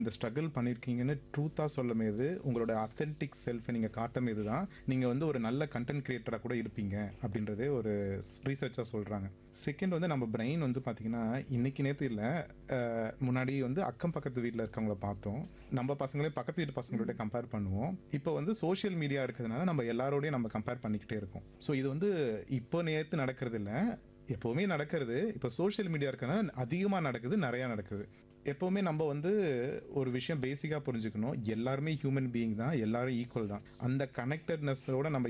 இந்த ஸ்ட்ரகிள் பண்ணியிருக்கீங்கன்னு ட்ரூத்தாக சொல்லும் போது உங்களோட அத்தென்டிக் செல்ஃபை நீங்கள் காட்டும் போது தான் நீங்கள் வந்து ஒரு நல்ல கண்டென்ட் கிரியேட்டராக கூட இருப்பீங்க அப்படின்றதே ஒரு ரீசர்ச்சாக சொல்கிறாங்க செகண்ட் வந்து நம்ம பிரெயின் வந்து பார்த்திங்கன்னா இன்னைக்கு நேற்று இல்லை முன்னாடி வந்து அக்கம் பக்கத்து வீட்டில் இருக்கவங்கள பார்த்தோம் நம்ம பசங்களே பக்கத்து வீட்டு பசங்களோட கம்பேர் பண்ணுவோம் இப்போ வந்து சோஷியல் மீடியா இருக்கிறதுனால நம்ம எல்லாரோடையும் நம்ம கம்பேர் பண்ணிக்கிட்டே இருக்கோம் ஸோ இது வந்து இப்போ நேற்று நடக்கிறது இல்லை எப்போவுமே நடக்கிறது இப்போ சோஷியல் மீடியா இருக்கனால அதிகமாக நடக்குது நிறையா நடக்குது எப்போவுமே நம்ம வந்து ஒரு விஷயம் பேசிக்காக புரிஞ்சுக்கணும் எல்லாருமே ஹியூமன் பீயிங் தான் எல்லாரும் ஈக்குவல் தான் அந்த கனெக்டட்னஸோட நம்ம